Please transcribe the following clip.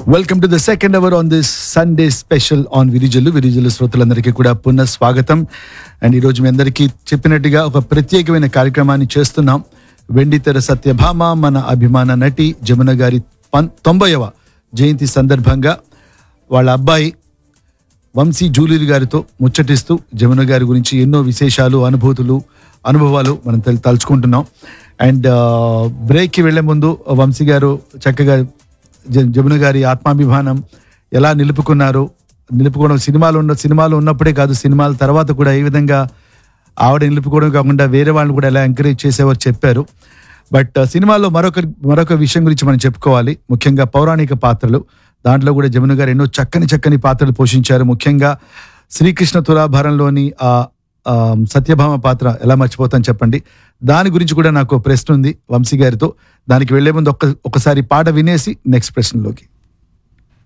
welcome to the second hour on this Sunday special on విరిజలు విరిజలు శ్రోతలందరికీ కూడా పునః స్వాగతం అండ్ ఈరోజు మీ అందరికీ చెప్పినట్టుగా ఒక ప్రత్యేకమైన కార్యక్రమాన్ని చేస్తున్నాం వెండితెర సత్యభామ మన అభిమాన నటి జమున గారి పన్ తొంభైవ జయంతి సందర్భంగా వాళ్ళ అబ్బాయి వంశీ జూలూరి గారితో ముచ్చటిస్తూ జమున గారి గురించి ఎన్నో విశేషాలు అనుభూతులు అనుభవాలు మనం తెల్- తలుచుకుంటున్నాం అండ్ బ్రేక్కి వెళ్లే ముందు వంశీ గారు చక్కగా జ- జమున గారి ఆత్మాభిమానం ఎలా నిలుపుకున్నారు నిలుపుకోవడం సినిమాలు ఉన్న సినిమాలు ఉన్నప్పుడే కాదు సినిమాల తర్వాత కూడా ఏ విధంగా ఆవిడ నిలుపుకోవడం కాకుండా వేరే వాళ్ళని కూడా ఎలా ఎంకరేజ్ చేసేవారు చెప్పారు బట్ సినిమాలో మరొక మరొక విషయం గురించి మనం చెప్పుకోవాలి ముఖ్యంగా పౌరాణిక పాత్రలు దాంట్లో కూడా జమున గారు ఎన్నో చక్కని చక్కని పాత్రలు పోషించారు ముఖ్యంగా శ్రీకృష్ణ తులాభారంలోని ఆ ఆ, సత్యభామ పాత్ర ఎలా మర్చిపోతాను చెప్పండి దాని గురించి కూడా నాకు ఒక ప్రశ్న ఉంది వంశీ గారితో దానికి వెళ్లే ముందు ఒక్క ఒకసారి పాట వినేసి నెక్స్ట్ ప్రశ్నలోకి